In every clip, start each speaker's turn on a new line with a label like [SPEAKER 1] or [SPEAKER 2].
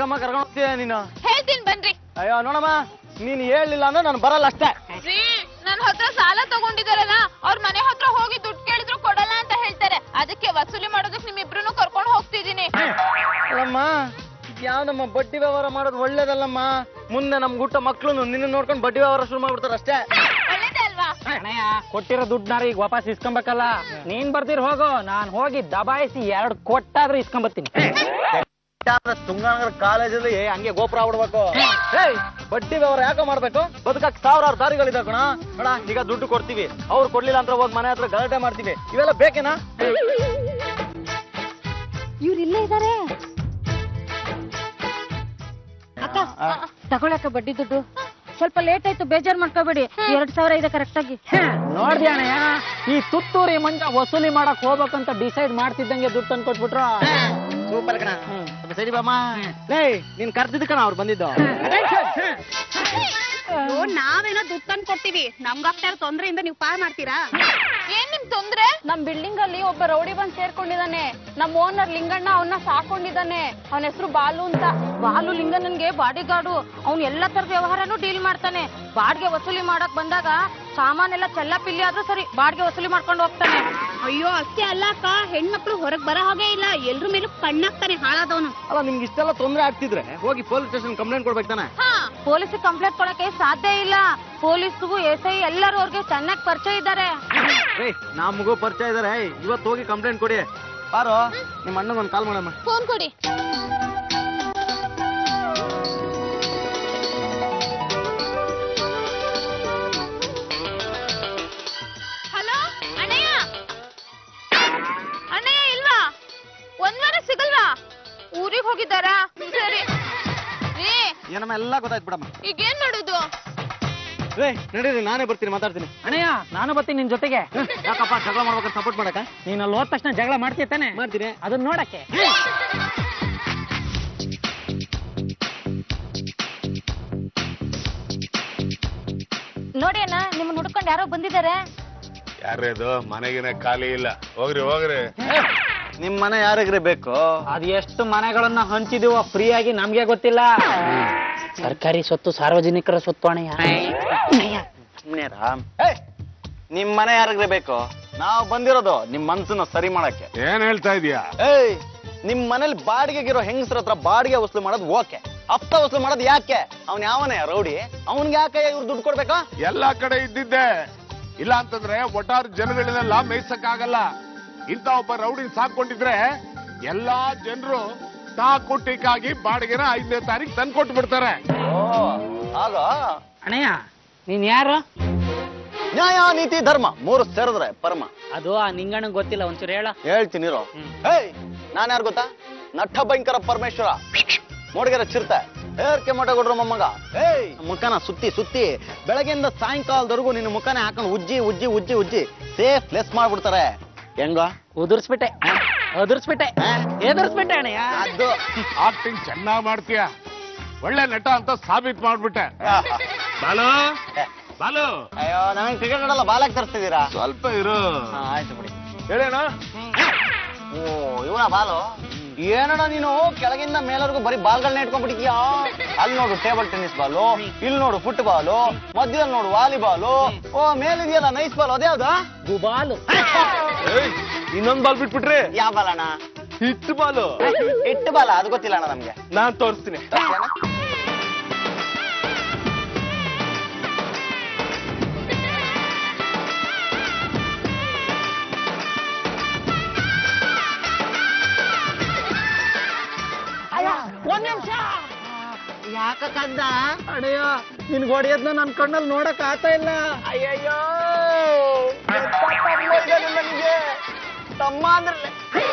[SPEAKER 1] ಎಲ್ಲಮ್ಮ ಕರ್ಕೊಂಡು ಹೋಗ್ತೀಯ ನೀನು
[SPEAKER 2] ಹೇಳ್ತೀನಿ ಬನ್ರಿ
[SPEAKER 1] ಅಯ್ಯೋ ನೋಡಮ್ಮ ನೀನ್ ಹೇಳಿಲ್ಲ ಅಂದ್ರೆ ನಾನು ಬರಲ್ಲ ಅಷ್ಟೇ
[SPEAKER 2] ರೀ ನನ್ನ ಹತ್ರ ಸಾಲ ತಗೊಂಡಿದಾರಲ್ಲ ಅವ್ರ ಮನೆ ಹತ್ರ ಹೋಗಿ ದುಡ್ಡು ಕೇಳಿದ್ರು ಕೊಡಲ್ಲ ಅಂತ ಹೇಳ್ತಾರೆ ಅದಕ್ಕೆ ವಸೂಲಿ ಮಾಡೋದಕ್ಕೆ ನಿಮ್ಮಿಬ್ರು ಕರ್ಕೊಂಡು ಹೋಗ್ತಿದೀನಿ
[SPEAKER 1] ಅಲ್ಲಮ್ಮ ಯಾವ್ದಮ್ಮ ಬಡ್ಡಿ ವ್ಯವಹಾರ ಮಾಡೋದು ಒಳ್ಳೇದಲ್ಲಮ್ಮ ಮುಂದೆ ನಮ್ ಗುಟ್ಟ ಮಕ್ಳು ನಿನ್ನ ನೋಡ್ಕೊಂಡು ಬಡ್ಡಿ ವ್ಯವಹಾರ ಶುರು ಮಾಡ್ಬಿಡ್ತಾರೆ ಅಷ್ಟೇ
[SPEAKER 2] ಒಳ್ಳೇದೇ ಅಲ್ವಾ
[SPEAKER 3] ಅಣ್ಣಯ್ಯ ಕೊಟ್ಟಿರೋ ದುಡ್ಡಾರ ಈಗ ವಾಪಸ್ ಇಸ್ಕೊಂಬೇಕಲ್ಲ ನೀನ್ ಬರ್ದಿರ್ ಹೋಗು ನಾನ್ ಹೋಗಿ ದಬಾಯಿಸಿ ಎರಡ್ ಕೊಟ್ಟಾದ್ರೂ ಇಸ್ಕೊಂಬರ್ತೀನಿ
[SPEAKER 1] ತುಂಗನಗರ ಕಾಲೇಜಲ್ಲಿ ಹಂಗೆ ಗೋಪುರ ಬಿಡ್ಬೇಕು ಏಯ್ ಬಡ್ಡಿ ವ್ಯವಹಾರ ಯಾಕೆ ಮಾಡ್ಬೇಕು ಬದುಕಕ್ ಸಾವಿರಾರು ದಾರಿಗಳಿದೆ ಕಣ ನೋಡ ಈಗ ದುಡ್ಡು ಕೊಡ್ತೀವಿ ಅವ್ರು ಕೊಡ್ಲಿಲ್ಲ ಅಂತ ಹೋಗಿ ಮನೆ ಹತ್ರ ಗಲಾಟೆ ಮಾಡ್ತೀವಿ ಇವೆಲ್ಲ ಬೇಕೇನಾ
[SPEAKER 4] ಇವ್ರು ಇಲ್ಲೇ ಇದಾರೆ ಅಕ್ಕ ತಗೊಳಕ ಬಡ್ಡಿ ದುಡ್ಡು ಸ್ವಲ್ಪ ಲೇಟ್ ಆಯ್ತು ಬೇಜಾರ್ ಮಾಡ್ಕೋಬೇಡಿ ಎರಡ್ ಸಾವಿರ ಇದೆ ಕರೆಕ್ಟ್ ಆಗಿ
[SPEAKER 3] ನೋಡ್ದಿ ಅಣ್ಣಯ್ಯ ಈ ತುತ್ತೂರಿ ಮಂಜ ವಸೂಲಿ ಮಾಡಕ್ ಹೋಗ್ಬೇಕಂತ ಡಿಸೈಡ್ ಮಾಡ್ತಿದ್ದಂಗೆ ದುಡ್ಡು ತಂದು ಕೊಟ್ಬಿಟ್ರು
[SPEAKER 1] ಸೂಪರ್ ಕಣ ಸರಿ ಬಾಮ ಲೇ ನೀನ್ ಕರ್ತಿದ್ ಕಣ ಅವ್ರು ಬಂದಿದ್ದು
[SPEAKER 4] ನಾವೇನೋ ದುಡ್ಡು ತಂದು ಕೊಡ್ತೀವಿ ನಮ್ಗಾಗ್ತಾ ಇರೋ ತೊಂದ್ರೆಯಿಂದ ನೀವು ಪಾರ್ ಮಾಡ್ತೀರಾ
[SPEAKER 2] ಏನ್ ನಿಮ್ ತೊಂದ್ರೆ
[SPEAKER 4] ನಮ್ ಬಿಲ್ಡಿಂಗ್ ಅಲ್ಲಿ ಒಬ್ಬ ರೌಡಿ ಬಂದ್ ಸೇರ್ಕೊಂಡಿದ್ದಾನೆ ನಮ್ ಓನರ್ ಲಿಂಗಣ್ಣ ಅವನ್ನ ಸಾಕೊಂಡಿದ್ದಾನೆ ಅವನ ಹೆಸರು ಬಾಲು ಅಂತ ಬಾಲು ಲಿಂಗಣ್ಣನ್ಗೆ ಬಾಡಿ ಗಾರ್ಡು ಅವ್ನು ಎಲ್ಲಾ ತರದ ವ್ಯವಹಾರನೂ ಡೀಲ್ ಮಾಡ್ತಾನೆ ಬಾಡ್ಗೆ ವಸೂಲಿ ಮಾಡಕ್ ಬಂದಾಗ ಸಾಮಾನೆಲ್ಲ ಚೆಲ್ಲ ಪಿಲ್ಲಿ ಆದ್ರೂ ಸರಿ ಬಾಡ್ಗೆ ವಸೂಲಿ ಮಾಡ್ಕೊಂಡು ಹೋಗ್ತಾನೆ ಅಯ್ಯೋ ಅಷ್ಟೇ ಅಲ್ಲ ಅಕ್ಕ ಹೆಣ್ಮಕ್ಳು ಹೊರಗ್ ಬರೋ ಹಾಗೆ ಇಲ್ಲ ಎಲ್ರ ಮೇಲೂ ಕಣ್ಣಾಗ್ತಾನೆ ಹಾಳಾದವನು
[SPEAKER 1] ಅಲ್ಲ ನಿಮ್ಗೆ ಇಷ್ಟೆಲ್ಲ ತೊಂದ್ರೆ ಆಗ್ತಿದ್ರೆ ಹೋಗಿ ಪೊಲೀಸ್ ಸ್ಟೇಷನ್ ಕಂಪ್ಲೇಂಟ್ ಕೊಡ್ಬೇಕು ತಾನೆ
[SPEAKER 2] ಹಾ
[SPEAKER 4] ಪೊಲೀಸ್ ಕಂಪ್ಲೇಂಟ್ ಕೊಡಕ್ಕೆ ಸಾಧ್ಯ ಇಲ್ಲ ಪೊಲೀಸ್ಗೂ ಎಸ್ ಐ ಎಲ್ಲರೂ ಅವ್ರಿಗೆ ಚೆನ್ನಾಗಿ ಪರಿಚಯ ಇದ್ದಾರೆ
[SPEAKER 1] ಏಯ್ ನಮಗೂ ಪರಿಚಯ ಇದಾರೆ ಇವತ್ತು ಹೋಗಿ ಕಂಪ್ಲೇಂಟ್ ಕೊಡಿ ಬಾರೋ ನಿಮ್ಮ ಅಣ್ಣಗೆ ಒಂದು ಕಾಲ್ ಮಾಡಮ್ಮ
[SPEAKER 2] ಫೋನ್ ಕೊಡಿ ಹಲೋ ಅಣ್ಣಯ್ಯ ಅಣ್ಣಯ್ಯ ಇಲ್ವಾ ಒಂದ್ ವಾರ ಸಿಗಲ್ವಾ ಊರಿಗೆ ಹೋಗಿದ್ದಾರಾ ಸರಿ ರೀ
[SPEAKER 1] ಏನಮ್ಮ ಎಲ್ಲ ಗೊತ್ತಾಯ್ತು ಬಿಡಮ್ಮ
[SPEAKER 2] ಈಗೇನ್ ಮಾಡೋದು
[SPEAKER 1] ಏ ನಡೀರಿ ನಾನೇ ಬರ್ತೀನಿ ಮಾತಾಡ್ತೀನಿ
[SPEAKER 3] ಅಣ್ಣಯ್ಯ ನಾನು ಬರ್ತೀನಿ ನಿನ್ ಜೊತೆಗೆ
[SPEAKER 1] ಯಾಕಪ್ಪ ಜಗಳ ಮಾಡ್ಬೇಕಾದ್ರೆ ಸಪೋರ್ಟ್ ಮಾಡಕ
[SPEAKER 3] ನೀನ್ ಅಲ್ಲಿ ಹೋದ ತಕ್ಷಣ ಜಗಳ ಮಾಡ್ತೀಯ ತಾನೆ
[SPEAKER 1] ಮಾಡ್ತೀನಿ
[SPEAKER 3] ಅದನ್ನ ನೋಡಕ್ಕೆ
[SPEAKER 4] ನೋಡಿ ಅಣ್ಣ ನಿಮ್ಮನ್ನ ಹುಡ್ಕೊಂಡು ಯಾರೋ ಬಂದಿದ್ದಾರೆ
[SPEAKER 5] ಯಾರ್ದು ಮನೆಗಿನ ಖಾಲಿ ಇಲ್ಲ ಹೋಗ್ರಿ ಹೋಗ್ರಿ
[SPEAKER 1] ನಿಮ್ ಮನೆ ಯಾರಿಗ್ರಿ ಬೇಕು
[SPEAKER 3] ಅದ್ ಎಷ್ಟು ಮನೆಗಳನ್ನ ಹಂಚಿದೀವೋ ಫ್ರೀ ಆಗಿ ನಮ್ಗೆ ಗೊತ್ತಿಲ್ಲ ಸರ್ಕಾರಿ ಸ್ವತ್ತು ಸಾರ್ವಜನಿಕರ ಸ್ವತ್ತು ಅಣ್ಣಯ್ಯ
[SPEAKER 1] ಸುಮ್ನೆ ರಾಮ್ ಏ ನಿಮ್ ಮನೆ ಯಾರಿಗ್ರಿ ಬೇಕು ನಾವು ಬಂದಿರೋದು ನಿಮ್ ಮನ್ಸನ್ನ ಸರಿ ಮಾಡಕ್ಕೆ
[SPEAKER 5] ಏನ್ ಹೇಳ್ತಾ ಇದೀಯಾ
[SPEAKER 1] ಏಯ್ ನಿಮ್ ಮನೇಲಿ ಬಾಡಿಗೆಗಿರೋ ಹೆಂಗಸ್ರ ಹತ್ರ ಬಾಡಿಗೆ ವಸೂಲು ಮಾಡೋದು ಓಕೆ ಹಪ್ತ ವಸೂಲು ಮಾಡೋದು ಯಾಕೆ ಅವ್ನ್ ಯಾವನೇ ರೌಡಿ ಅವ್ನ್ಗೆ ಯಾಕೆ ಇವ್ರು ದುಡ್ಡು ಕೊಡ್ಬೇಕಾ
[SPEAKER 5] ಎಲ್ಲಾ ಕಡೆ ಇದ್ದಿದ್ದೆ ಇಲ್ಲ ಅಂತಂದ್ರೆ ಒಟ್ಟಾರು ಜನಗಳನ್ನೆಲ್ಲ ಮೇಯ್ಸಕ್ಕಾಗಲ್ಲ ಇಂತ ಒಬ್ಬ ರೌಡಿ ಸಾಕೊಂಡಿದ್ರೆ ಎಲ್ಲಾ ಜನರು ತಾಕು ಟೀಕಾಗಿ ಬಾಡಿಗೆನ ಐದನೇ ತಾರೀಕು ತಂದ್ಕೊಟ್ಟು ಬಿಡ್ತಾರೆ
[SPEAKER 1] ಓ ಆಗ
[SPEAKER 3] ಅಣ್ಣಯ್ಯ ನೀನ್ ಯಾರು
[SPEAKER 1] ನ್ಯಾಯ ನೀತಿ ಧರ್ಮ ಮೂರು ಸೇರಿದ್ರೆ ಪರಮ
[SPEAKER 3] ಅದು ಆ ನಿಂಗಣ್ಣಂಗ್ ಗೊತ್ತಿಲ್ಲ ಒಂಚೂರು ಹೇಳ
[SPEAKER 1] ಹೇಳ್ತೀನಿ ಇರೋ ಏಯ್ ನಾನ್ ಯಾರು ಗೊತ್ತಾ ನಟ್ಟ ಭಯಂಕರ ಪರಮೇಶ್ವರ ನೋಡಿಗೆರ ಚಿರತೆ ಏರ್ಕೆ ಮಠ ಕೊಡ್ರು ಮೊಮ್ಮಗ ಏಯ್ ಮುಖನ ಸುತ್ತಿ ಸುತ್ತಿ ಬೆಳಗ್ಗೆಯಿಂದ ಸಾಯಂಕಾಲದವರೆಗೂ ನಿನ್ನ ಮುಖನೇ ಹಾಕೊಂಡು ಉಜ್ಜಿ ಉಜ್ಜಿ ಉಜ್ಜಿ ಉಜ್ಜಿ ಸೇಫ್ ಲೆಸ್ ಮಾಡ್ಬಿಡ್ತಾರೆ ಹೆಂಗ
[SPEAKER 3] ಉದುರ್ಸ್ಬಿಟ್ಟೆ ಉದುರ್ಸ್ಬಿಟ್ಟೆ ಎದುರ್ಸ್ಬಿಟ್ಟೆ ಅಣ್ಣಯ್ಯ
[SPEAKER 1] ಅದು
[SPEAKER 5] ಆಕ್ಟಿಂಗ್ ಚೆನ್ನಾಗ್ ಮಾಡ್ತೀಯ ಒಳ್ಳೆ ನಟ ಅಂತ ಸಾಬೀತ್ ಮಾಡ್ಬಿಟ್ಟೆ ಬಾಲು ಬಾಲು
[SPEAKER 1] ಅಯ್ಯೋ ನನಗೆ ಕ್ರಿಕೆಟ್ ಆಡಲ್ಲ ಬಾಲಾಗಿ ತರಿಸ್ತಿದ್ದೀರಾ
[SPEAKER 5] ಸ್ವಲ್ಪ ಇರು
[SPEAKER 1] ಹಾ, ಆಯ್ತು ಬಿಡಿ
[SPEAKER 5] ಹೇಳೇನ
[SPEAKER 1] ಓ ಇವನ ಬಾಲು ಏನಣ್ಣ ನೀನು ಕೆಳಗಿಂದ ಮೇಲವರೆಗೂ ಬರೀ ಬಾಲ್ಗಳನ್ನ ಇಟ್ಕೊಂಡ್ಬಿಟ್ಟಿದ್ಯಾ ಅಲ್ಲಿ ನೋಡು ಟೇಬಲ್ ಟೆನ್ನಿಸ್ ಬಾಲು ಇಲ್ಲಿ ನೋಡು ಫುಟ್ಬಾಲು ಮಧ್ಯದಲ್ಲಿ ನೋಡು ವಾಲಿಬಾಲು ಓ ಮೇಲಿದೆಯಲ್ಲ ನೈಸ್ ಬಾಲ್ ಅದ್ಯಾವ್ದು
[SPEAKER 3] ಗುಬಾಲು
[SPEAKER 5] ಇನ್ನೊಂದ್ ಬಾಲ್ ಬಿಟ್ಬಿಟ್ರಿ
[SPEAKER 1] ಯಾವ ಬಾಲ್ ಅಣ್ಣ
[SPEAKER 5] ಹಿಟ್ ಬಾಲು
[SPEAKER 1] ಇಟ್ಟು ಬಾಲ ಅದು ಗೊತ್ತಿಲ್ಲ ಅಣ್ಣ ನಮ್ಗೆ
[SPEAKER 5] ನಾನ್ ತೋರಿಸ್ತೀನಿ
[SPEAKER 1] ತರ್ಸಿ ಅಣ್ಣ.
[SPEAKER 3] ಒಂದ್ ನಿಮಿಷ ಯಾಕ ಕಂದ ಅಡೆಯ ನಿನ್ ಹೊಡಿಯೋದ್ನ ನನ್ ಕಣ್ಣಲ್ಲಿ ನೋಡಕ್ ಆತ ಇಲ್ಲ
[SPEAKER 1] ಅಯ್ಯಯ್ಯೋ ಎಂತ ತಮ್ಮ ಇದೆ ನನಗೆ ತಮ್ಮ ಅಂದ್ರೆ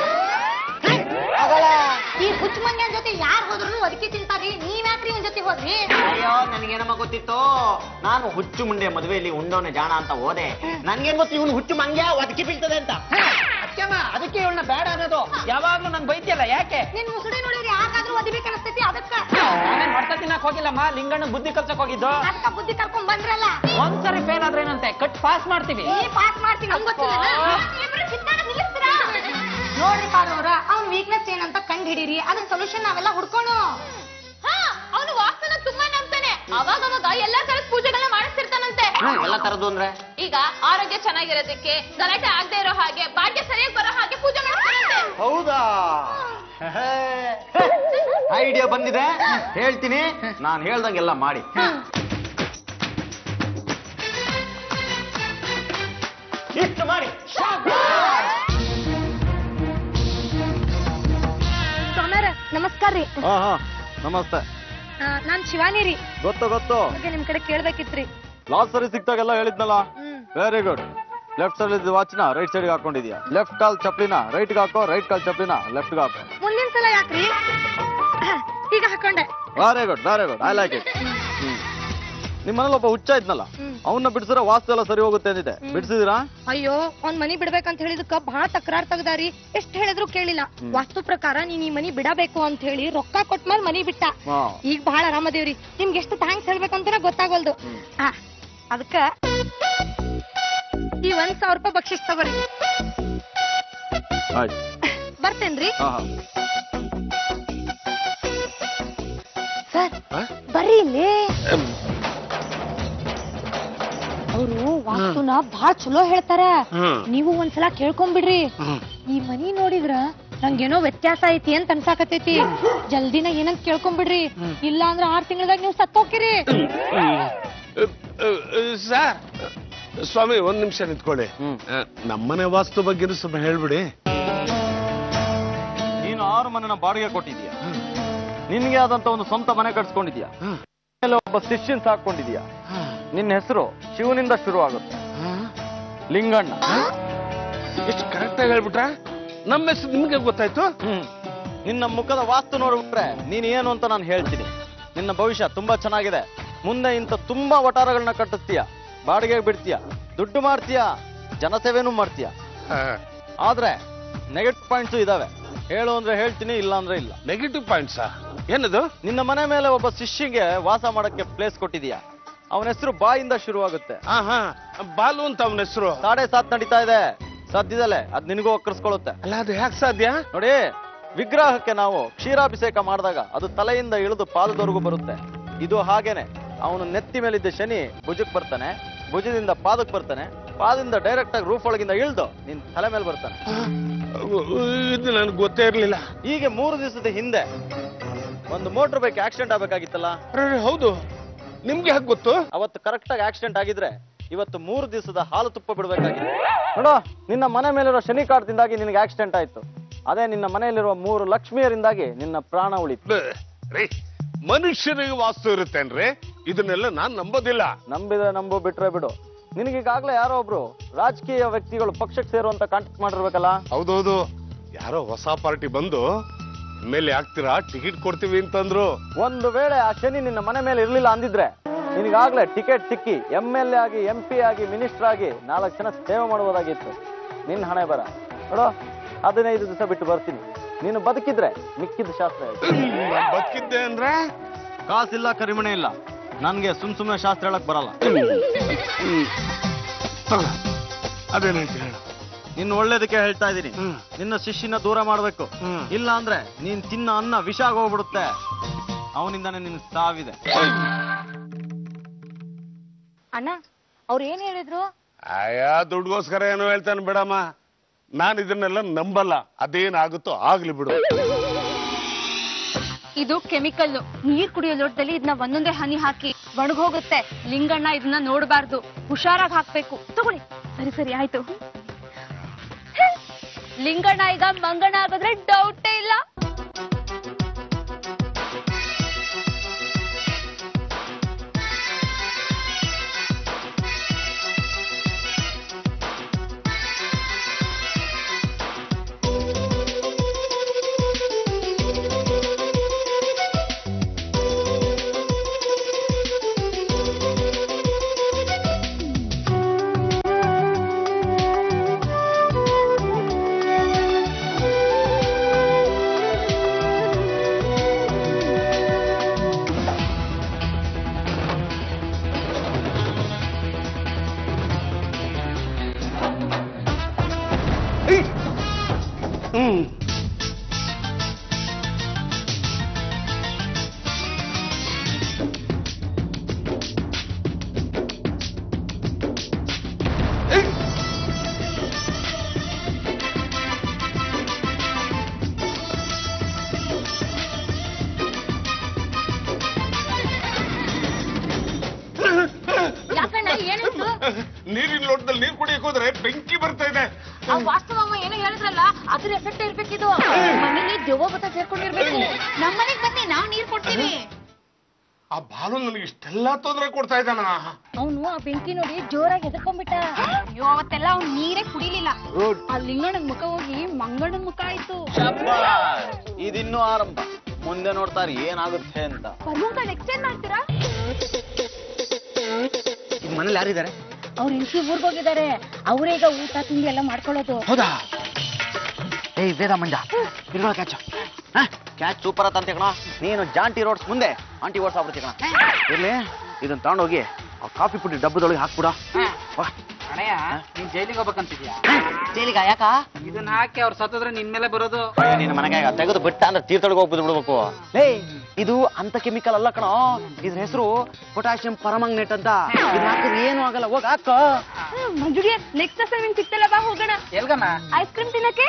[SPEAKER 6] ಈ ಹುಚ್ಚ ಮಂಗ್ಯನ್ ಜೊತೆ ಯಾರು ಹೋದ್ರು ಅದಕ್ಕೆ ತಿಂತಾರಿ ನೀವ್ಯಾಕ್ರಿ ಇವನ್ ಜೊತೆ ಹೋದ್ರಿ
[SPEAKER 1] ಅಯ್ಯೋ ನನಗೇನಮ್ಮ ಗೊತ್ತಿತ್ತು ನಾನು ಹುಚ್ಚು ಮುಂಡೆ ಮದುವೆಯಲ್ಲಿ ಉಂಡೋನೆ ಜಾಣ ಅಂತ ಹೋದೆ ನನ್ಗೇನ್ ಗೊತ್ತು ಇವನು ಹುಚ್ಚು ಮಂಗ್ಯ ಒದಕಿ ಬೀಳ್ತದೆ ಅಂತ
[SPEAKER 3] ಅಕ್ಕಮ್ಮ ಅದಕ್ಕೆ ಇವಳನ್ನ ಬೇಡ ಅನ್ನೋದು ಯಾವಾಗ್ಲೂ ನನ್ ಬೈತಿಯಲ್ಲ ಯಾಕೆ
[SPEAKER 6] ನಿನ್ ಮುಸುಡಿ ನೋಡಿದ್ರೆ ಯಾಕಾದ್ರೂ ಒದಿಬೇಕು ಅನಸ್ತೈತಿ ಅದಕ್ಕ
[SPEAKER 3] ನಾನೇನ್ ಹೊಡ್ತ ತಿನ್ನಕ್ ಹೋಗಿಲ್ಲಮ್ಮ ಲಿಂಗಣ್ಣ ಬುದ್ಧಿ ಕಲ್ಸಕ್ ಹೋಗಿದ್ದು
[SPEAKER 6] ಅದಕ್ಕ ಬುದ್ಧಿ ಕರ್ಕೊಂಡ್ ಬಂದ್ರಲ್ಲ
[SPEAKER 3] ಒಂದ್ಸರಿ ಫೇಲ್ ಆದ್ರೇನಂತೆ ಕಟ್ ಪಾಸ್ ಮಾಡ್ತೀವಿ
[SPEAKER 6] ಈ ಪಾಸ್ ಮಾಡ್ತೀನಿ ನಮ್ಗ್ ಗೊತ್ತಿಲ್ಲ ಇಬ್ರು ಕಿತ್ತಾಡ ನಿಲ್ಲಿಸ್ತೀರಾ ನೋಡ್ರಿ ಪಾರವ್ರ ಅವ್ನ ವೀಕ್ನೆಸ್ ಏನಂತ ಕಂಡು ಹಿಡೀರಿ ಅದನ್ನ ಸೊಲ್ಯೂಷನ್ ನಾವೆಲ್ಲ ಹುಡ್ಕೋಣ
[SPEAKER 2] ಅವಾಗವಾಗ ಎಲ್ಲಾ ತರದ ಪೂಜೆಗಳನ್ನ ಮಾಡಿಸ್ತಿರ್ತಾನಂತೆ
[SPEAKER 1] ಎಲ್ಲ ತರದ್ದು ಅಂದ್ರೆ
[SPEAKER 2] ಈಗ ಆರೋಗ್ಯ ಚೆನ್ನಾಗಿರೋದಕ್ಕೆ ಗಲಾಟೆ ಆಗದೆ ಇರೋ ಹಾಗೆ ಭಾಗ್ಯ ಸರಿಯಾಗಿ ಬರೋ ಹಾಗೆ ಪೂಜೆ ಮಾಡಿಸ್ತಾನಂತೆ
[SPEAKER 1] ಹೌದಾ ಐಡಿಯಾ ಬಂದಿದೆ ಹೇಳ್ತೀನಿ ನಾನು ಹೇಳ್ದಂಗೆಲ್ಲ ಮಾಡಿ ಇಷ್ಟು ಮಾಡಿ
[SPEAKER 6] ಸೋಮ್ಯಾರ ನಮಸ್ಕಾರ ರೀ
[SPEAKER 1] ಹಾ ಹಾ ನಮಸ್ತೆ
[SPEAKER 6] ಆ, ನಾನ್ ಶಿವಾನಿ ರೀ
[SPEAKER 1] ಗೊತ್ತು ಗೊತ್ತು
[SPEAKER 6] ಬಗ್ಗೆ ನಿಮ್ ಕಡೆ ಕೇಳ್ಬೇಕಿತ್ರಿ
[SPEAKER 1] ಲಾಸ್ಟ್ ಸರಿ ಸಿಕ್ತಾಗೆಲ್ಲ ಹೇಳಿದ್ನಲ್ಲ
[SPEAKER 6] hmm
[SPEAKER 1] very good left side ಇದ್ದ ವಾಚ್ನ ರೈಟ್ ಸೈಡ್ಗೆ ಹಾಕೊಂಡಿದ್ಯಾ ಲೆಫ್ಟ್ ಕಾಲ್ ಚಪ್ಲಿನ ರೈಟ್ಗೆ ಹಾಕೋ ರೈಟ್ ಕಾಲ್ ಚಪ್ಲಿನ ಲೆಫ್ಟ್ಗೆ ಹಾಕೋ
[SPEAKER 6] ಮುಂದಿನ ಸಲ ಯಾಕ್ರಿ ಈಗ ಹಾಕೊಂಡೆ
[SPEAKER 1] very good very good I like it ನಿಮ್ಮ ಮನೇಲಿ ಒಬ್ಬ ಹುಚ್ಚ ಇದ್ನಲ್ಲ ಅವನ್ನ ಬಿಡಿಸಿದ್ರೆ ವಾಸ್ತು ಎಲ್ಲ ಸರಿ ಹೋಗುತ್ತೆ ಅಂದಿದೆ ಬಿಡಿಸಿದಿರಾ
[SPEAKER 6] ಅಯ್ಯೋ ಅವ್ನ್ ಮನಿ ಬಿಡ್ಬೇಕಂತ ಹೇಳಿದಕ್ಕ ಬಹಳ ತಕರಾರ್ ತೆಗ್ದಾರಿ ಎಷ್ಟ್ ಹೇಳಿದ್ರು ಕೇಳಿಲ್ಲ ವಾಸ್ತು ಪ್ರಕಾರ ನೀನ್ ಈ ಮನಿ ಬಿಡಬೇಕು ಅಂತ ಹೇಳಿ ರೊಕ್ಕ ಕೊಟ್ಮೇಲೆ ಮನಿ ಬಿಟ್ಟ
[SPEAKER 1] ಹಾ
[SPEAKER 6] ಈಗ ಬಹಳ ಆರಾಮದೇವ್ರಿ ನಿಮ್ಗೆ ಎಷ್ಟು ಥ್ಯಾಂಕ್ಸ್ ಹೇಳ್ಬೇಕಂತಾನೆ ಗೊತ್ತಾಗೋಲ್ದು ಆ, ಅದಕ್ಕ ಈ ಒಂದ್ ಸಾವಿರ ರೂಪಾಯಿ ಬಕ್ಷಿಸ್ ತಗೋರಿ
[SPEAKER 1] ಆಯ್ತು
[SPEAKER 6] ಬರ್ತೇನ್ರಿ
[SPEAKER 1] ಹಾ ಹಾ
[SPEAKER 6] ಸರ್ ಬರ್ರಿ ಇಲ್ಲಿ ಅವರು ವಾಸ್ತುನ ಬಹಳ ಚಲೋ ಹೇಳ್ತಾರ ನೀವು ಒಂದ್ಸಲ ಕೇಳ್ಕೊಂಬಿಡ್ರಿ ಈ ಮನಿ ನೋಡಿದ್ರ ನಂಗೇನೋ ವ್ಯತ್ಯಾಸ ಐತಿ ಅಂತ ಅನ್ಸಾಕತೈತಿ ಜಲ್ದಿನ ಏನಂತ ಕೇಳ್ಕೊಂಬಿಡ್ರಿ ಇಲ್ಲ ಅಂದ್ರ ಆರ್ ತಿಂಗಳದಾಗ ನೀವು ಸತ್ತೋಕಿರಿ
[SPEAKER 5] ಸರ್ ಸ್ವಾಮಿ ಒಂದ್ ನಿಮಿಷ ನಿಂತ್ಕೊಳ್ಳಿ
[SPEAKER 1] ಹ್ಮ್.
[SPEAKER 5] ಆ, ನಮ್ಮನೆ ವಾಸ್ತು ಬಗ್ಗೆ ಸ್ವಲ್ಪ ಹೇಳ್ಬಿಡಿ
[SPEAKER 1] ನೀನು ಆರು ಮನೆನ ಬಾಡಿಗೆ ಕೊಟ್ಟಿದ್ಯಾ ನಿನ್ಗೆ ಆದಂತ ಒಂದು ಸ್ವಂತ ಮನೆ ಕಟ್ಸ್ಕೊಂಡಿದ್ಯಾ ಮೇಲೆ ಒಬ್ಬ ಶಿಷ್ಯನ್ ಸಾಕೊಂಡಿದ್ಯಾ ನಿನ್ನ ಹೆಸರು ಶಿವನಿಂದ ಶುರು ಆಗುತ್ತೆ ಲಿಂಗಣ್ಣ
[SPEAKER 5] ಎಷ್ಟು ಕರೆಕ್ಟ್ ಆಗಿ ಹೇಳ್ಬಿಟ್ರ ನಮ್ಮ ಹೆಸರು ನಿಮ್ಗೆ ಗೊತ್ತಾಯ್ತು
[SPEAKER 1] ಹ್ಮ್ ನಿನ್ನ ಮುಖದ ವಾಸ್ತು ನೋಡ್ಬಿಟ್ರೆ ನೀನ್ ಏನು ಅಂತ ನಾನು ಹೇಳ್ತೀನಿ ನಿನ್ನ ಭವಿಷ್ಯ ತುಂಬಾ ಚೆನ್ನಾಗಿದೆ ಮುಂದೆ ಇಂಥ ತುಂಬಾ ವಟಾರಗಳನ್ನ ಕಟ್ಟಿಸ್ತೀಯ ಬಾಡಿಗೆಗೆ ಬಿಡ್ತೀಯ ದುಡ್ಡು ಮಾಡ್ತೀಯ ಜನಸೇವೆನೂ ಮಾಡ್ತೀಯ ಆದ್ರೆ ನೆಗೆಟಿವ್ ಪಾಯಿಂಟ್ಸು ಇದಾವೆ ಹೇಳು ಅಂದ್ರೆ ಹೇಳ್ತೀನಿ ಇಲ್ಲ ಅಂದ್ರೆ ಇಲ್ಲ
[SPEAKER 5] ನೆಗೆಟಿವ್ ಪಾಯಿಂಟ್ಸಾ ಏನದು
[SPEAKER 1] ನಿನ್ನ ಮನೆ ಮೇಲೆ ಒಬ್ಬ ಶಿಷ್ಯಗೆ ವಾಸ ಮಾಡಕ್ಕೆ ಪ್ಲೇಸ್ ಕೊಟ್ಟಿದೀಯ ಅವನ ಹೆಸರು ಬಾಯಿಂದ ಶುರುವಾಗುತ್ತೆ
[SPEAKER 5] ಹಾ ಹಾ ಬಾಲು ಅಂತ ಅವನ ಹೆಸರು
[SPEAKER 1] ಸಾಡೆ ಸಾತ್ ನಡೀತಾ ಇದೆ ಸದ್ಯದಲ್ಲೇ ಅದ್ ನಿನಗೂ ಒಕ್ಕರ್ಸ್ಕೊಳ್ಳುತ್ತೆ
[SPEAKER 5] ಅಲ್ಲ ಅದು ಯಾಕೆ ಸಾಧ್ಯ
[SPEAKER 1] ನೋಡಿ ವಿಗ್ರಹಕ್ಕೆ ನಾವು ಕ್ಷೀರಾಭಿಷೇಕ ಮಾಡಿದಾಗ ಅದು ತಲೆಯಿಂದ ಇಳಿದು ಪಾದದವರೆಗೂ ಬರುತ್ತೆ ಇದು ಹಾಗೇನೆ ಅವನು ನೆತ್ತಿ ಮೇಲಿದ್ದ ಶನಿ ಭುಜಕ್ ಬರ್ತಾನೆ ಭುಜದಿಂದ ಪಾದಕ್ ಬರ್ತಾನೆ ಪಾದದಿಂದ ಡೈರೆಕ್ಟ್ ಆಗಿ ರೂಫ್ ಒಳಗಿಂದ ಇಳ್ದು ನಿನ್ ತಲೆ ಮೇಲೆ ಬರ್ತಾನೆ
[SPEAKER 5] ಇದು ನನಗೆ ಗೊತ್ತೇ ಇರ್ಲಿಲ್ಲ
[SPEAKER 1] ಹೀಗೆ ಮೂರು ದಿವಸದ ಹಿಂದೆ ಒಂದು ಮೋಟರ್ ಬೈಕ್ ಆಕ್ಸಿಡೆಂಟ್ ಆಗ್ಬೇಕಾಗಿತ್ತಲ್ಲ
[SPEAKER 5] ಅರೆ, ಹೌದು ನಿಮ್ಗೆ ಯಾಕೆ ಗೊತ್ತು
[SPEAKER 1] ಅವತ್ತು ಕರೆಕ್ಟ್ ಆಗಿ ಆಕ್ಸಿಡೆಂಟ್ ಆಗಿದ್ರೆ ಇವತ್ತು ಮೂರು ದಿವಸದ ಹಾಲು ತುಪ್ಪ ಬಿಡಬೇಕಾಗಿತ್ತು ನೋಡೋ ನಿನ್ನ ಮನೆ ಮೇಲಿರೋ ಶನಿ ಕಾಟದಿಂದಾಗಿ ನಿನಗೆ ಆಕ್ಸಿಡೆಂಟ್ ಆಯ್ತು ಅದೇ ನಿನ್ನ ಮನೆಯಲ್ಲಿರುವ ಮೂರು ಲಕ್ಷ್ಮಿಯರಿಂದಾಗಿ ನಿನ್ನ ಪ್ರಾಣ ಉಳಿತು
[SPEAKER 5] ಬ- ರೀ ಮನುಷ್ಯನಿಗೆ ವಾಸ್ತು ಇರುತ್ತೇನ್ರಿ ಇದನ್ನೆಲ್ಲ ನಾನ್ ನಂಬೋದಿಲ್ಲ
[SPEAKER 1] ನಂಬಿದ್ರೆ ನಂಬು ಬಿಟ್ರೆ ಬಿಡು ನಿನಗೀಗಾಗ್ಲೇ ಯಾರೋ ಒಬ್ರು ರಾಜಕೀಯ ವ್ಯಕ್ತಿಗಳು ಪಕ್ಷಕ್ಕೆ ಸೇರುವಂತ ಕಾಂಟ್ಯಾಕ್ಟ್ ಮಾಡಿರ್ಬೇಕಲ್ಲ
[SPEAKER 5] ಹೌದೌದು ಯಾರೋ ಹೊಸ ಪಾರ್ಟಿ ಬಂದು ಮೇಲೆ ಆಗ್ತೀರಾ ಟಿಕೆಟ್ ಕೊಡ್ತೀವಿ ಅಂತಂದ್ರು
[SPEAKER 1] ಒಂದು ವೇಳೆ ಆ ಶನಿ ನಿನ್ನ ಮನೆ ಮೇಲೆ ಇರ್ಲಿಲ್ಲ ಅಂದಿದ್ರೆ ನಿನಗಾಗ್ಲೇ ಟಿಕೆಟ್ ಸಿಕ್ಕಿ ಎಂ ಎಲ್ ಎ ಆಗಿ ಎಂ ಪಿ ಆಗಿ ಮಿನಿಸ್ಟರ್ ಆಗಿ ನಾಲ್ಕು ಜನ ಸೇವೆ ಮಾಡುವುದಾಗಿತ್ತು ನಿನ್ನ ಹಣೆ ಬರ ನೋಡು ಹದಿನೈದು ದಿವಸ ಬಿಟ್ಟು ಬರ್ತೀನಿ ನೀನು ಬದುಕಿದ್ರೆ ಮಿಕ್ಕಿದ ಶಾಸ್ತ್ರ ಇದೆ.
[SPEAKER 5] ನಾನ್ ಬದುಕಿದ್ದೆ ಅಂದ್ರೆ
[SPEAKER 1] ಕಾಸಿಲ್ಲ ಕರಿಮಣೆ ಇಲ್ಲ ನನ್ಗೆ ಸುಮ್ ಸುಮ್ಮನೆ ಶಾಸ್ತ್ರ ಹೇಳಕ್ ಬರಲ್ಲ
[SPEAKER 5] ತಗೋ. ಅದೇನಂತ ಹೇಳು
[SPEAKER 1] ನಿನ್ನ ಒಳ್ಳೇದಕ್ಕೆ ಹೇಳ್ತಾ ಇದ್ದೀನಿ
[SPEAKER 5] ಹ್ಮ್.
[SPEAKER 1] ನಿನ್ನ ಶಿಷ್ಯನ ದೂರ ಮಾಡ್ಬೇಕು
[SPEAKER 5] ಹ್ಮ್.
[SPEAKER 1] ಇಲ್ಲ ಅಂದ್ರೆ ನೀನ್ ತಿನ್ನ ಅನ್ನ ವಿಷ ಆಗೋಗ್ಬಿಡುತ್ತೆ ಅವನಿಂದಾನೆ ನಿನ್ ಸಾವಿದೆ
[SPEAKER 6] ಅಣ್ಣ ಅವ್ರು ಏನ್ ಹೇಳಿದ್ರು
[SPEAKER 5] ಆಯಾ ದುಡ್ಗೋಸ್ಕರ ಏನೋ ಹೇಳ್ತಾನೆ ಬಿಡಮ್ಮ ನಾನು ಇದನ್ನೆಲ್ಲ ನಂಬಲ್ಲ ಅದೇನಾಗುತ್ತೋ ಆಗ್ಲಿ ಬಿಡು
[SPEAKER 4] ಇದು ಕೆಮಿಕಲ್ ನೀರ್ ಕುಡಿಯೋ ಲೋಟದಲ್ಲಿ ಇದನ್ನ ಒಂದೊಂದೇ ಹನಿ ಹಾಕಿ ಒಣಗ್ ಹೋಗುತ್ತೆ ಲಿಂಗಣ್ಣ ಇದನ್ನ ನೋಡಬಾರ್ದು ಹುಷಾರಾಗಿ ಹಾಕ್ಬೇಕು ತಗೊಳ್ಳಿ ಸರಿ ಸರಿ ಆಯ್ತು ಲಿಂಗಣ್ಣ ಈಗ ಮಂಗಣ್ಣ ಆಗೋದ್ರೆ ಡೌಟೇ ಇಲ್ಲ
[SPEAKER 5] ನೀರಿನ ಲೋಟದಲ್ಲಿ ನೀರ್ ಕುಡಿಯಕ್ ಹೋದ್ರೆ ಬೆಂಕಿ ಬರ್ತಾ ಇದೆ
[SPEAKER 4] ಆ ವಾಸ್ತವಮ್ಮ ಏನೋ ಹೇಳಿದ್ರಲ್ಲ ಅದ್ರ ಎಫೆಕ್ಟ್ ಇರ್ಬೇಕಿದು ಮನೇಲಿ ದೆವ್ವ ಬತ್ತ ಸೇರ್ಕೊಂಡಿರ್ಬೇಕು ನಮ್ಮನೆಗ್ ಬನ್ನಿ ನಾವ್ ನೀರ್ ಕೊಡ್ತೀವಿ
[SPEAKER 5] ಆ ಬಾಲು ನನಗೆ ಇಷ್ಟೆಲ್ಲ ತೊಂದರೆ ಕೊಡ್ತಾ ಇದ್ದಾನ
[SPEAKER 4] ಅವನು ಆ ಬೆಂಕಿ ನೋಡಿ ಜೋರಾಗಿ ಎದ್ಕೊಂಡ್ಬಿಟ್ಟ ಅಯ್ಯೋ ಅವತ್ತೆಲ್ಲ ಅವ್ನ್ ನೀರೇ ಕುಡಿಲಿಲ್ಲ ಆ ಲಿಂಗಣ್ಣನ್ ಮುಖ ಹೋಗಿ ಮಂಗಣ್ಣನ್ ಮುಖ ಆಯ್ತು
[SPEAKER 1] ಇದಿನ್ನೂ ಆರಂಭ ಮುಂದೆ ನೋಡ್ತಾರೆ ಏನಾಗುತ್ತೆ ಅಂತ
[SPEAKER 4] ಪರ್ಮಂಕಲ್ ಎಕ್ಸ್ಚೇಂಜ್ ಮಾಡ್ತೀರಾ
[SPEAKER 1] ಈಗ ಮನೇಲಿ ಯಾರಿದ್ದಾರೆ
[SPEAKER 4] ಅವ್ರ ಹೆಂಡತಿ ಊರ್ಗ್ ಹೋಗಿದ್ದಾರೆ ಅವರೇ ಈಗ ಊಟ ತಿಂಡಿ ಎಲ್ಲ ಮಾಡ್ಕೊಳ್ಳೋದು
[SPEAKER 1] ಹೌದಾ ಏಯ್ ವೇದ ಮಂಜ ಇರ್ಗಳ ಕ್ಯಾಚ್ ಕ್ಯಾಚ್ ಸೂಪರ್ ಅಂತ ಕಣ ನೀನು ಜಾಂಟಿ ರೋಡ್ಸ್ ಮುಂದೆ ಆಂಟಿ ಓಡ್ಸ್ ಆಗ್ಬಿಡ್ತಿ ಕಣ ಇರ್ಲಿ ಇದನ್ನ ತಗೊಂಡೋಗಿ ಆ ಕಾಫಿ ಪುಡಿ ಡಬ್ಬದೊಳಗೆ ಹಾಕ್ಬಿಡ
[SPEAKER 3] ಅಣ್ಣಯ್ಯ ನೀನ್ ಜೈಲಿಗೆ ಹೋಗ್ಬೇಕಂತಿದ್ಯಾ
[SPEAKER 1] ಜೈಲಿಗ ಯಾಕ
[SPEAKER 3] ಇದನ್ನ ಹಾಕಿ ಅವ್ರು ಸತ್ತೋದ್ರೆ ನಿನ್ ಮೇಲೆ ಬರೋದು
[SPEAKER 1] ನಿನ್ನ ಮನೆಗೆ ತೆಗೆದು ಬಿಟ್ಟ ಅಂದ್ರೆ ತೀರ್ಥೊಳಗೆ ಹೋಗ್ಬಿಟ್ಟು ಬಿಡ್ಬೇಕು ಲೇ ಇದು ಅಂತ ಕೆಮಿಕಲ್ ಅಲ್ಲ ಕಣ ಇದ್ರ ಹೆಸರು ಪೊಟ್ಯಾಷಿಯಂ ಪರಮಂಗ್ನೆಟ್ ಅಂತ ಇದನ್ನ ಹಾಕಿದ್ರೆ ಏನು ಆಗಲ್ಲ ಹೋಗ ಹಾಕ
[SPEAKER 4] ಮಂಜುಡಿಯ ನೆಕ್ಸ್ಟ್ ಅಸೈನ್ಮೆಂಟ್ ಸಿಕ್ತಲ್ಲ ಬಾ ಹೋಗೋಣ
[SPEAKER 3] ಎಲ್ಗಮ್ಮ
[SPEAKER 4] ಐಸ್ ಕ್ರೀಮ್ ತಿನ್ನಕ್ಕೆ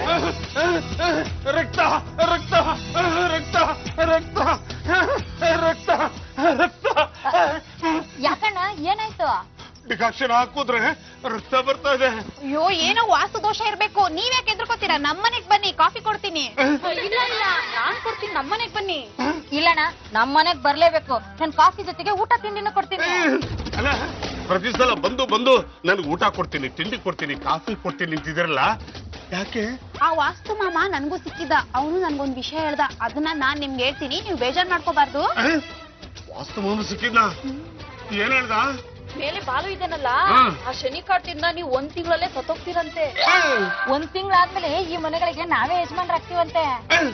[SPEAKER 5] ರಕ್ತ ರಕ್ತ ರಕ್ತ ರಕ್ತ ರಕ್ತ ರಕ್ತ
[SPEAKER 4] ಯಾಕಣ್ಣ ಏನಾಯ್ತು
[SPEAKER 5] ಡಿಕಾಕ್ಷನ್ ಹಾಕಿದ್ರೆ ರಕ್ತ ಬರ್ತಾ ಇದೆ
[SPEAKER 2] ಅಯ್ಯೋ ಏನೋ ವಾಸ್ತು ದೋಷ ಇರ್ಬೇಕು ನೀವ್ ಯಾಕೆ ಎದ್ರುಕೋತೀರಾ ನಮ್ಮನೆಗ್ ಬನ್ನಿ ಕಾಫಿ ಕೊಡ್ತೀನಿ
[SPEAKER 4] ಇಲ್ಲ ಇಲ್ಲ ನಾನ್ ಕೊಡ್ತೀನಿ ನಮ್ಮನೆಗ್ ಬನ್ನಿ ಇಲ್ಲಣ್ಣ ನಮ್ಮನೆಗ್ ಬರ್ಲೇಬೇಕು ನನ್ ಕಾಫಿ ಜೊತೆಗೆ ಊಟ ತಿಂಡಿನೂ ಕೊಡ್ತೀನಿ
[SPEAKER 5] ಅಲ್ಲ ಪ್ರತಿ ಸಲ ಬಂದು ಬಂದು ನನ್ಗೆ ಊಟ ಕೊಡ್ತೀನಿ ತಿಂಡಿ ಕೊಡ್ತೀನಿ ಕಾಫಿ ಕೊಡ್ತೀನಿ ನಿಂತಿದಿರಲ್ಲ ಯಾಕೆ
[SPEAKER 2] ಆ ವಾಸ್ತು ಮಾಮ ನನ್ಗೂ ಸಿಕ್ಕಿದ ಅವನು ನನ್ಗೊಂದ್ ವಿಷಯ ಹೇಳ್ದ ಅದನ್ನ ನಾನ್ ನಿಮ್ಗೆ ಹೇಳ್ತೀನಿ ನೀವು ಬೇಜಾರ್ ಮಾಡ್ಕೋಬಾರ್ದು
[SPEAKER 5] ಆ? ವಾಸ್ತು ಮೌನ ಸಿಕ್ಕಿದ್ನ ಏನ್ ಹೇಳ್ದ
[SPEAKER 4] ಮೇಲೆ ಬಾಲು ಇದನ್ನಲ್ಲ
[SPEAKER 5] ಹ್ಮ್.
[SPEAKER 4] ಆ ಶನಿ ಕಾಟದಿಂದ ನೀವು ಒಂದ್ ತಿಂಗಳಲ್ಲೇ ಸತ್ತೋಗ್ತೀರಂತೆ ಒಂದ್ ತಿಂಗಳಾದ್ಮೇಲೆ ಈ ಮನೆಗಳಿಗೆ ನಾವೇ ಯಜಮಾನ್ರಾಗ್ತೀವಂತೆ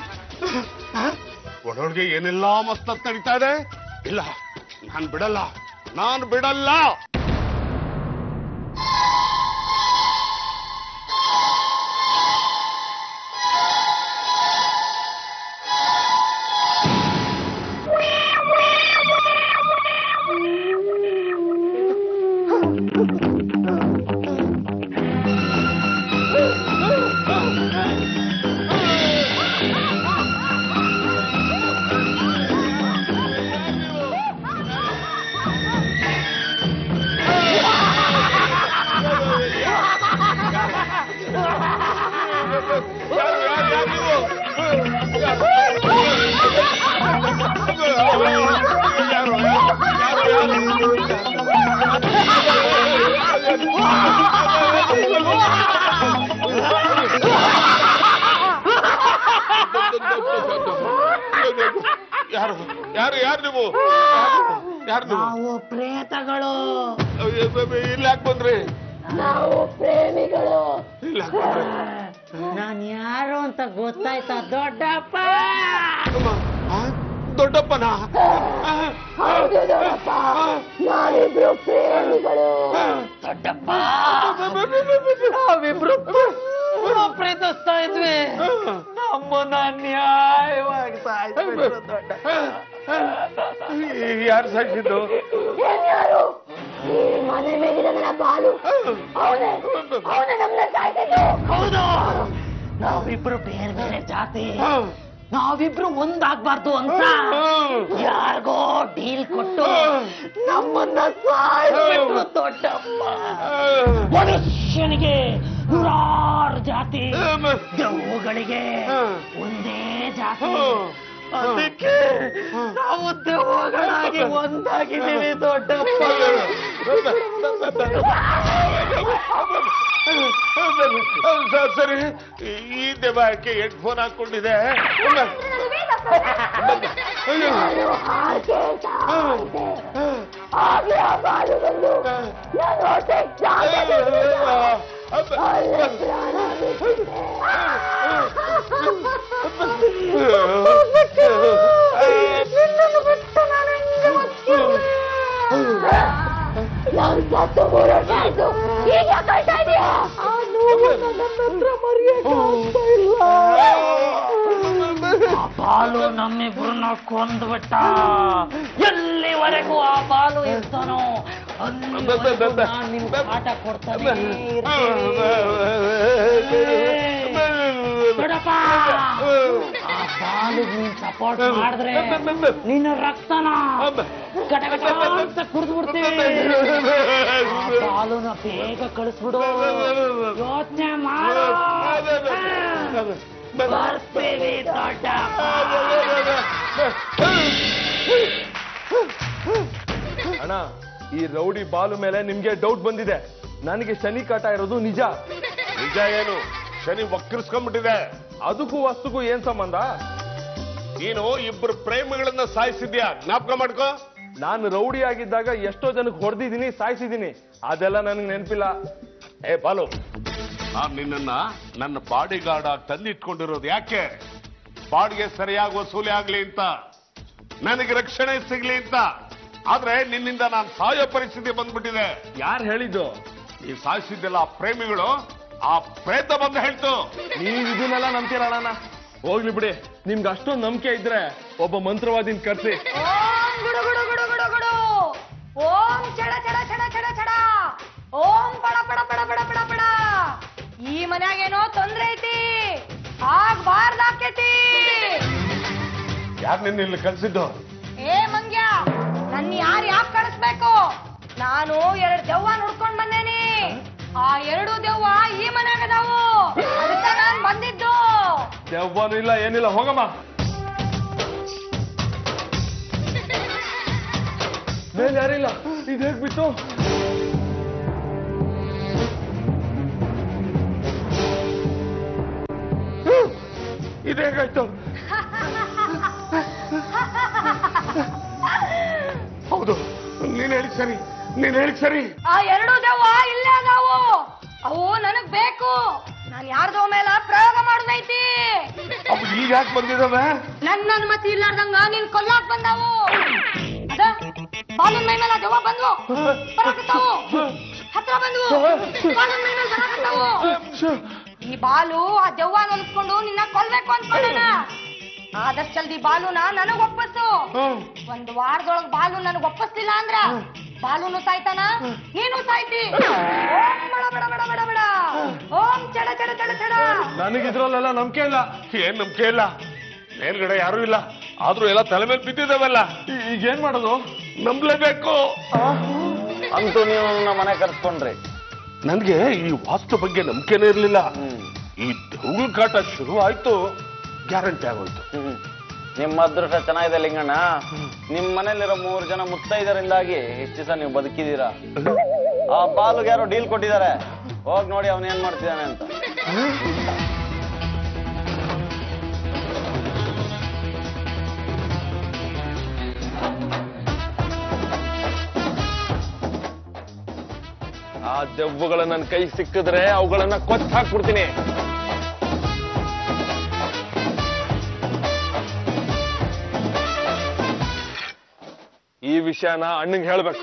[SPEAKER 5] ಒಳೊಳಗೆ ಏನೆಲ್ಲಾ ಮಸ್ತತ್ ನಡೀತಾ ಇದೆ ಇಲ್ಲ ನಾನ್ ಬಿಡಲ್ಲ ನಾನ್ ಬಿಡಲ್ಲ ಯಾರು ಯಾರು ಯಾರು ನೀವು? ಯಾರು? ಯಾರು? ಯಾರು? ಯಾರು? ಯಾರು ಯಾರು ಯಾರು ನೀವು ಯಾರು ನೀವು
[SPEAKER 3] ನಾವು ಪ್ರೇತಗಳು
[SPEAKER 5] ಇಲ್ಲ ಯಾಕೆ ಬಂದ್ರಿ
[SPEAKER 3] ನಾವು ಪ್ರೇಮಿಗಳು
[SPEAKER 5] ಇಲ್ಲ ಯಾಕ್ ಬಂದ್ರಿ?
[SPEAKER 3] ನಾನ್ ಯಾರು ಅಂತ ಗೊತ್ತಾಯ್ತಾ ದೊಡ್ಡಪ್ಪ
[SPEAKER 5] ಅಮ್ಮ, ಆ? ದೊಡ್ಡಪ್ಪನ
[SPEAKER 3] ದೊಡ್ಡಪ್ಪ ನಾವಿಬ್ರು ಪ್ರೀತಿಸ್ತಾ ಇದ್ವಿ ನಮ್ಮನ್ನ ನ್ಯಾಯವಾಗಿ ಸಾಯಿಸ್ಬಿಟ್ರು ದೊಡ್ಡಪ್ಪ
[SPEAKER 5] ಯಾರು ಸಾಯಿಸಿದ್ದು
[SPEAKER 3] ಹೌದು ನಾವಿಬ್ರು ಬೇರೆ ಬೇರೆ ಜಾತಿ ನಾವಿಬ್ರು ಒಂದಾಗ್ಬಾರ್ದು ಅಂತ ಯಾರಿಗೋ ಡೀಲ್ ಕೊಟ್ಟು ನಮ್ಮನ್ನ ಸಾಯಿಸ್ಬಿಟ್ರು ದೊಡ್ಡಪ್ಪ ಮನುಷ್ಯನಿಗೆ ನೂರಾರು ಜಾತಿ ದೆವ್ವಗಳಿಗೆ ಒಂದೇ ಜಾತಿ ಅದಕ್ಕೆ ನಾವು ದೆವ್ವಗಳಾಗಿ ಒಂದಾಗಿದ್ದೀವಿ ದೊಡ್ಡಪ್ಪ
[SPEAKER 5] ಸ- ಸರಿ ಈ ದೆವ್ವಕ್ಕೆ ಹೆಡ್ ಫೋನ್ ಹಾಕೊಂಡಿದೆ
[SPEAKER 3] ಆ ಬಾಲು ನಮ್ಮಿಬ್ರನ್ನ ಕೊಂದ್ಬಿಟ್ಟ ಎಲ್ಲಿವರೆಗೂ ಆ ಬಾಲು ಇರ್ತಾನೋ ಅಲ್ಲಿವರೆಗೂ ನಾನ್ ನಿಮ್ಗೆ ಆಟ ಕೊಡ್ತಾನೆ ದೊಡ್ಡಪ್ಪ ಆ ಬಾಲು ನೀನ್ ಸಪೋರ್ಟ್ ಮಾಡಿದ್ರೆ ನಿನ್ನ ರಕ್ತನ ಗಟ ಗಟ ಅಂತ ಕುಡ್ದು ಬಿಡ್ತೀವಿ ಬಾಲುನ ಬೇಗ ಕಳಿಸ್ಬಿಡು ಯೋಚನೆ ಮಾಡು ಬರ್ತೀವಿ ದೊಡ್ಡ
[SPEAKER 7] ಅಣ್ಣ ಈ ರೌಡಿ ಬಾಲು ಮೇಲೆ ನಿಮ್ಗೆ ಡೌಟ್ ಬಂದಿದೆ ನನಗೆ ಶನಿ ಕಾಟ ಇರೋದು ನಿಜ
[SPEAKER 5] ನಿಜ ಏನು ಶನಿ ವಕ್ರಿಸ್ಕೊಂಡ್ಬಿಟ್ಟಿದೆ
[SPEAKER 7] ಅದಕ್ಕೂ ವಸ್ತುಗೂ ಏನ್ ಸಂಬಂಧ
[SPEAKER 5] ನೀನು ಇಬ್ಬರು ಪ್ರೇಮಿಗಳನ್ನ ಸಾಯಿಸಿದ್ಯಾ ಜ್ಞಾಪಕ ಮಾಡ್ಕೋ
[SPEAKER 7] ನಾನು ರೌಡಿ ಆಗಿದ್ದಾಗ ಎಷ್ಟೋ ಜನಕ್ಕೆ ಹೊಡೆದಿದ್ದೀನಿ ಸಾಯಿಸಿದ್ದೀನಿ ಅದೆಲ್ಲ ನನಗೆ ನೆನಪಿಲ್ಲ
[SPEAKER 5] ಏ ಬಾಲು ನಾನ್ ನಿನ್ನನ್ನ ನನ್ನ ಬಾಡಿ ಗಾರ್ಡ್ ಆಗಿ ತಂದಿಟ್ಕೊಂಡಿರೋದು ಯಾಕೆ ಬಾಡಿಗೆ ಸರಿಯಾಗಿ ವಸೂಲಿ ಆಗ್ಲಿ ಅಂತ ನನಗೆ ರಕ್ಷಣೆ ಸಿಗ್ಲಿ ಅಂತ ಆದ್ರೆ ನಿನ್ನಿಂದ ನಾನು ಸಾಯೋ ಪರಿಸ್ಥಿತಿ ಬಂದ್ಬಿಟ್ಟಿದೆ
[SPEAKER 7] ಯಾರು ಹೇಳಿದ್ದು
[SPEAKER 5] ಈ ಸಾಯಿಸಿದ್ದೆಲ್ಲ ಆ ಪ್ರೇಮಿಗಳು ಆ ಪ್ರೇತ ಬಂದು ಹೇಳ್ತು
[SPEAKER 7] ನೀವ್ ಇದನ್ನೆಲ್ಲ ನಂಬ್ತೀರಣ್ಣ ಹೋಗ್ಲಿ ಬಿಡಿ ನಿಮ್ಗೆ ಅಷ್ಟೊಂದು ನಂಬಿಕೆ ಇದ್ರೆ ಒಬ್ಬ ಮಂತ್ರವಾದಿನ ಕರ್ಸಿ
[SPEAKER 6] ಓಂ ಗುಡು ಗುಡು ಗುಡು ಗುಡು ಗುಡು ಓಂ ಚಡ ಚಡ ಚಡ ಚಡ ಚಡ ಓಂ ಪಡ ಪಡ ಪಡ ಪಡ ಪಡ ಪಡ ಈ ಮನ್ಯಾಗೇನೋ ತೊಂದ್ರೆ ಐತಿ ಆಗ್ಬಾರ್ದಾಕೇತಿ
[SPEAKER 5] ಯಾರು ನಿನ್ನ ಇಲ್ಲಿ ಕಳ್ಸಿದ್ದು
[SPEAKER 6] ಏ ಮಂಗ್ಯ ನನ್ನ ಯಾರು ಯಾಕೆ ಕಳಿಸ್ಬೇಕು ನಾನು ಎರಡ್ ದೆವ್ವ ನೋಡ್ಕೊಂಡ್ ಬಂದೇನಿ ಆ ಎರಡು ದೆವ್ವ ಈ ಮನ್ಯಾಗ ಅದಾವು ಅದಕ್ಕ ನಾನ್ ಬಂದಿದ್ದು
[SPEAKER 7] ದೆವ್ವನೂ ಇಲ್ಲ ಏನಿಲ್ಲ ಹೋಗಮ್ಮ ಮೇಲೆ ಯಾರಿಲ್ಲ ಇದು ಹೇಗ್ ಬಿತ್ತು ಇದು ಹೇಗಾಯ್ತು
[SPEAKER 5] ಹೌದು ನೀನ್ ಹೇಳಿ ಸರಿ ನೀನ್ ಹೇಳಿ ಸರಿ
[SPEAKER 6] ಆ ಎರಡು ದೆವ್ವ ಇಲ್ಲೇ ಅದಾವು ಅವು ನನಗ್ ಬೇಕು ನಾನ್ ಯಾರ್ದೋ ಮೇಲ ಪ್ರಯೋಗ ಮಾಡುದೈತಿ
[SPEAKER 5] ಅವು ಈಗ ಯಾಕೆ ಬಂದಿದಾವೆ
[SPEAKER 6] ನನ್ನ ಅನುಮತಿ ಇಲ್ಲಾರ್ದಂಗ ನೀನ್ ಕೊಲ್ಲಾಕ್ ಬಂದಾವು ಅದ ಬಾಲನ್ ಮೈ ಮೇಲೆ ದೆವ್ವ ಬಂದ್ವು ಬರಾಕತ್ತಾವು ಹತ್ರ ಬಂದ್ವು ಬಾಲನ್ ಮೈ ಮೇಲೆ ಬರಾಕತ್ತಾವು ಈ ಬಾಲು ಆ ದೆವ್ವ ನೆನ್ಸ್ಕೊಂಡು ನಿನ್ನ ಕೊಲ್ಬೇಕು ಅನ್ಕೊಂಡನ ಆದಷ್ಟು ಜಲ್ದಿ ಬಾಲುನ ನನಗ್ ಒಪ್ಪಸ್ಸು ಒಂದ್ ವಾರದೊಳಗ್ ಬಾಲು ನನಗ್ ಒಪ್ಪಿಸ್ಲಿಲ್ಲ ಅಂದ್ರ ಬಾಲುನು ಸಾಯ್ತಾನ ನೀನು ಸಾಯ್ತಿ ಓಂ ಬಡ ಬಡ ಬಡ ಬಡ ಬಡ ಓಂ ಚಡ ಚಡ ಚಡ ಚಡ
[SPEAKER 7] ನನಗಿದ್ರಲ್ಲೆಲ್ಲ ನಂಬಿಕೆ ಇಲ್ಲ
[SPEAKER 5] ಏನ್ ನಂಬಿಕೆ ಇಲ್ಲ ಮೇಲ್ಗಡೆ ಯಾರು ಇಲ್ಲ ಆದ್ರೂ ಎಲ್ಲ ತಲೆ ಮೇಲೆ ಬಿದ್ದಿದ್ದಾವೆಲ್ಲ
[SPEAKER 7] ಈ- ಈಗೇನ್ ಮಾಡೋದು
[SPEAKER 5] ನಂಬ್ಲೇಬೇಕು
[SPEAKER 1] ಅಂತೂ ನೀವು ನನ್ನ ಮನೆ ಕರ್ಸ್ಕೊಂಡ್ರಿ
[SPEAKER 5] ನನ್ಗೆ ಈ ವಾಸ್ತು ಬಗ್ಗೆ ನಂಬಿಕೆನೇ ಇರ್ಲಿಲ್ಲ ಈ ದೆವ್ಗಳ ಕಾಟ ಶುರು ಆಯ್ತು ಗ್ಯಾರಂಟಿ ಆಗೋಯ್ತು
[SPEAKER 1] ಹ್ಮ್. ನಿಮ್ಮ ಅದೃಷ್ಟ ಚೆನ್ನಾಗಿದೆ ಲಿಂಗಣ್ಣ ನಿಮ್ ಮನೇಲಿರೋ ಮೂರು ಜನ ಮುತ್ತೈದರಿಂದಾಗಿ ಇಷ್ಟು ದಿವಸ ನೀವು ಬದುಕಿದೀರಾ ಆ ಬಾಲುಗೆ ಯಾರೋ ಡೀಲ್ ಕೊಟ್ಟಿದ್ದಾರೆ ಹೋಗ್ ನೋಡಿ ಅವನ್ ಏನ್ ಮಾಡ್ತಿದ್ದಾನೆ ಅಂತ
[SPEAKER 7] ಆ ದೆವ್ವಗಳ ನನ್ನ ಕೈ ಸಿಕ್ಕಿದ್ರೆ ಅವುಗಳನ್ನ ಕೊಚ್ಚ ಹಾಕ್ಬಿಡ್ತೀನಿ ಈ ವಿಷಯನ ಅಣ್ಣಂಗೆ ಹೇಳ್ಬೇಕು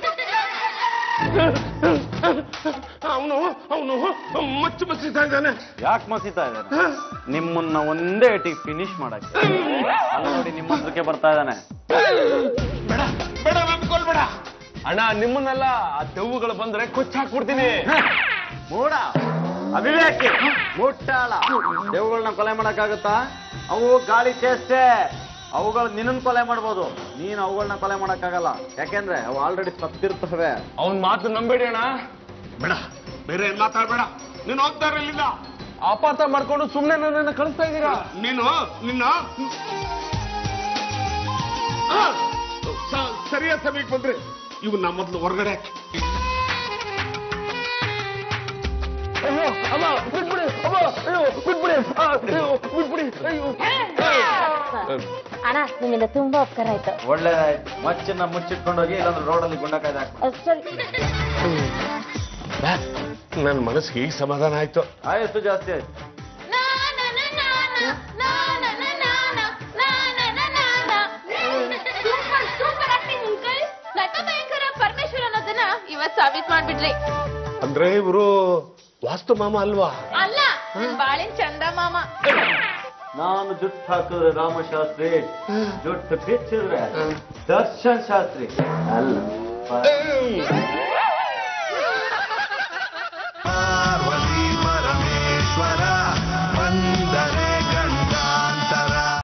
[SPEAKER 5] ಅವನು ಅವನು ಮಚ್ಚು ಮಚ್ಚಿತಾ ಇದ್ದಾನೆ
[SPEAKER 1] ಯಾಕೆ ಮಸೀತಾ ಇದ್ದಾನೆ ನಿಮ್ಮನ್ನ ಒಂದೇ ಏಟಿಗೆ ಫಿನಿಶ್ ಮಾಡಕ್ಕೆ ಅಲ್ಲಿ ನೋಡಿ ನಿಮ್ಮ ಹತ್ರಕ್ಕೆ ಬರ್ತಾ ಇದ್ದಾನೆ
[SPEAKER 5] ಬೇಡ ಬೇಡ ನನ್ ಕೊಲ್ಬೇಡ
[SPEAKER 7] ಅಣ್ಣ ನಿಮ್ಮನ್ನೆಲ್ಲ ಆ ದೆವ್ವಗಳು ಬಂದ್ರೆ ಕೊಚ್ಚ ಹಾಕ್ಬಿಡ್ತೀನಿ
[SPEAKER 1] ಮೂಡ ಅವಿವೇಕಿ ಮುಟ್ಟಾಳ ದೇವುಗಳನ್ನ ಕೊಲೆ ಮಾಡಕ್ಕಾಗತ್ತಾ ಅವು ಗಾಳಿ ಚೇಷ್ಟೆ ಅವುಗಳು ನಿನ್ನನ್ ಕೊಲೆ ಮಾಡ್ಬೋದು ನೀನ್ ಅವುಗಳನ್ನ ಕೊಲೆ ಮಾಡಕ್ಕಾಗಲ್ಲ ಯಾಕೆಂದ್ರೆ ಅವು ಆಲ್ರೆಡಿ ಸತ್ತಿರ್ತವೆ
[SPEAKER 7] ಅವನ್ ಮಾತು ನಂಬೇಡಿ ಅಣ್ಣ
[SPEAKER 5] ಬೇಡ ಬೇರೆ ಏನ್ ಮಾತಾಡ್ಬೇಡ ನೀನು ಹೋಗ್ತಾ ಇರಲಿಲ್ಲ
[SPEAKER 7] ಅಪಾರ್ಥ ಮಾಡ್ಕೊಂಡು ಸುಮ್ನೆ ನನ್ನನ್ನ ಕಳಿಸ್ತಾ ಇದ್ದೀರಾ
[SPEAKER 5] ನೀನು ನಿನ್ನ ಆ, ಸ- ಸರಿಯಾದ ಸಮಯಕ್ಕೆ ಬಂದ್ರೆ ಇವನ್ನ ಮೊದಲು ಹೊರಗಡೆ ಹಾಕಿ.
[SPEAKER 7] ಅಯ್ಯೋ ಅಮ್ಮ ಬಿಟ್ಬಿಡಿ ಅಮ್ಮ ಅಯ್ಯೋ ಬಿಟ್ಬಿಡಿ ಆ, ಅಯ್ಯೋ ಬಿಟ್ಬಿಡಿ ಅಯ್ಯೋ
[SPEAKER 4] ಅಣ್ಣ ನಿಮ್ಮಿಂದ ತುಂಬಾ ಉಪಕಾರ ಆಯ್ತು
[SPEAKER 1] ಒಳ್ಳೇದಾಯ್ತು ಮಚ್ಚನ್ನ ಮುಚ್ಚಿಟ್ಕೊಂಡೋಗಿ ಇಲ್ಲಾಂದ್ರೆ ರೋಡಲ್ಲಿ ಗುಂಡ ಕಾಯ್ದು ಹಾಕು
[SPEAKER 4] ಅಹ್, ಸರಿ
[SPEAKER 5] ನನ್ನ ಮನಸ್ಸಿಗೆ ಈಗ ಸಮಾಧಾನ ಆಯ್ತು
[SPEAKER 1] ಆಯಸ್ಸು ಜಾಸ್ತಿ ಆಯ್ತು
[SPEAKER 2] ಸೂಪರ್ ಸೂಪರ್ ಆಕ್ಟಿಂಗ್ ಅಂಕಲ್ ನಟ ಭಯಂಕರ ಪರಮೇಶ್ವರ ಅನ್ನೋದನ್ನ ಇವತ್ ಸಾಬೀತ್ ಮಾಡ್ಬಿಡ್ರಿ
[SPEAKER 5] ಅಂದ್ರೆ ಇವರು ವಾಸ್ತು ಮಾಮ ಅಲ್ವಾ
[SPEAKER 2] ಅಲ್ಲ ಬಾಳಿನ ಚಂದ ಮಾಮ
[SPEAKER 1] ನಾನು ಜುಟ್ಟು ಹಾಕಿದ್ರೆ ರಾಮಶಾಸ್ತ್ರಿ ಜುಟ್ಟು ಬಿಚ್ಚಿದ್ರೆ ದರ್ಶನ್ ಶಾಸ್ತ್ರಿ ಅಲ್ಲ